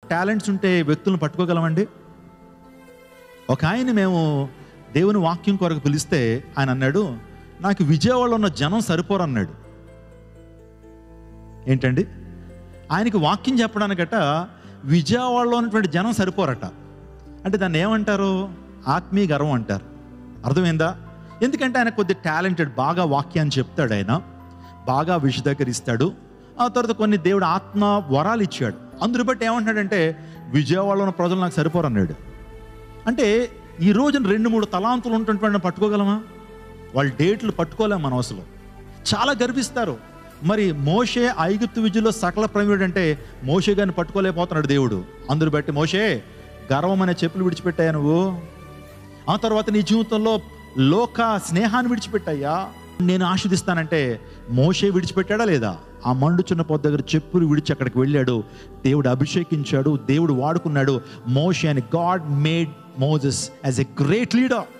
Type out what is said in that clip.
talents ఉంటే వ్యక్తులను పట్టుకోగలమండి ఒక ఆయన మేము దేవుని వాక్యం కొరకు పిలిస్తే ఆయన అన్నాడు నాకు విజయవాడలో ఉన్న జనం సరిపోరు అన్నాడు ఏంటండి ఆయనకి వాక్యం చెప్పడానికట విజయవాడలో ఉన్నటువంటి జనం సరిపోరట అంటే దాన్ని ఏమంటారు ఆత్మీయ గర్వం అంటారు అర్థమైందా ఎందుకంటే ఆయన కొద్ది టాలెంటెడ్ బాగా వాక్యాన్ని చెప్తాడు ఆయన బాగా విశదీకరిస్తాడు ఆ తర్వాత కొన్ని దేవుడు ఆత్మ వరాలు ఇచ్చాడు అందుని బట్టి ఏమంటున్నాడంటే విజయవాడలో ఉన్న ప్రజలు నాకు సరిపోరు అన్నాడు అంటే ఈ రోజున రెండు మూడు తలాంతులు ఉంటున్నటువంటి పట్టుకోగలమా వాళ్ళ డేట్లు పట్టుకోలేం మన అసలు చాలా గర్విస్తారు మరి మోషే ఐగుప్తు విద్యలో సకల ప్రవీణుడు అంటే మోషే గారిని పట్టుకోలేకపోతున్నాడు దేవుడు అందుని బట్టి మోషే గర్వం అనే చెప్పులు విడిచిపెట్టాయా నువ్వు ఆ తర్వాత నీ జీవితంలో లోక స్నేహాన్ని విడిచిపెట్టాయా నేను ఆస్వాదిస్తానంటే మోషే విడిచిపెట్టాడా లేదా ఆ మండుచున్న పొద్దు దగ్గర చెప్పులు విడిచి అక్కడికి వెళ్ళాడు దేవుడు అభిషేకించాడు దేవుడు వాడుకున్నాడు మోషే అని God made Moses as a great leader